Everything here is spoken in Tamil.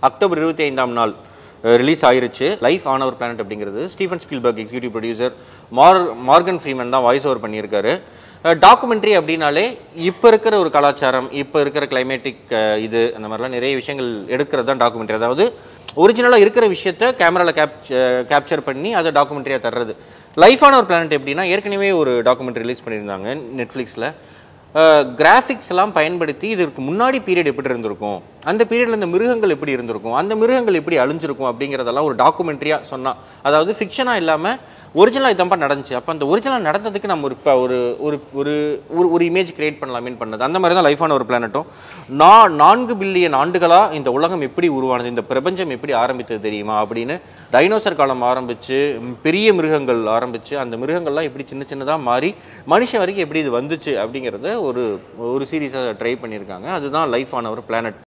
அக்டோபர் இருபத்தி ஐந்தாம் நாள் ரிலீஸ் ஆயிருச்சு லைஃப் ஆன் அவர் பிளானட் அப்படிங்கிறது ஸ்டீஃபன் ஸ்பீல்பர்க் எக்ஸிக்யூட்டிவ் ப்ரொடியூசர் மார் மார்கன் ஃப்ரீமன் தான் வாய்ஸ் ஓவர் பண்ணியிருக்காரு டாக்குமெண்ட்ரி அப்படின்னாலே இப்போ இருக்கிற ஒரு கலாச்சாரம் இப்போ இருக்கிற கிளைமேட்டிக் இது அந்த மாதிரிலாம் நிறைய விஷயங்கள் எடுக்கிறது தான் டாக்குமெண்ட்ரி அதாவது ஒரிஜினலாக இருக்கிற விஷயத்த கேமராவில் கேப் கேப்சர் பண்ணி அதை டாக்குமெண்ட்ரியாக தர்றது லைஃப் ஆன் அவர் பிளானட் எப்படின்னா ஏற்கனவே ஒரு டாக்குமெண்ட்ரி ரிலீஸ் பண்ணியிருந்தாங்க நெட்ஃப்ளிக்ஸில் கிராஃபிக்ஸ் எல்லாம் பயன்படுத்தி இதற்கு முன்னாடி பீரியட் எப்படி இருந்திருக்கும் அந்த பீரியடில் இந்த மிருகங்கள் எப்படி இருந்திருக்கும் அந்த மிருகங்கள் எப்படி அழிஞ்சிருக்கும் அப்படிங்கிறதெல்லாம் ஒரு டாக்குமெண்ட்ரியாக சொன்னால் அதாவது ஃபிக்ஷனாக இல்லாமல் ஒரிஜினலாக இதம்பா நடந்துச்சு அப்போ அந்த ஒரிஜினல் நடந்ததுக்கு நம்ம ஒரு இப்போ ஒரு ஒரு ஒரு ஒரு ஒரு இமேஜ் கிரியேட் பண்ணலாமேன்னு பண்ணது அந்த மாதிரி தான் லைஃபான ஒரு பிளானட்டும் நான் நான்கு பில்லியன் ஆண்டுகளாக இந்த உலகம் எப்படி உருவானது இந்த பிரபஞ்சம் எப்படி ஆரம்பித்தது தெரியுமா அப்படின்னு டைனோசர் காலம் ஆரம்பித்து பெரிய மிருகங்கள் ஆரம்பித்து அந்த மிருகங்கள்லாம் எப்படி சின்ன சின்னதாக மாறி மனுஷன் வரைக்கும் எப்படி இது வந்துச்சு அப்படிங்கிறத ஒரு ஒரு சீரீஸாக ட்ரை பண்ணியிருக்காங்க அதுதான் லைஃப் ஆன் அவர் பிளானட்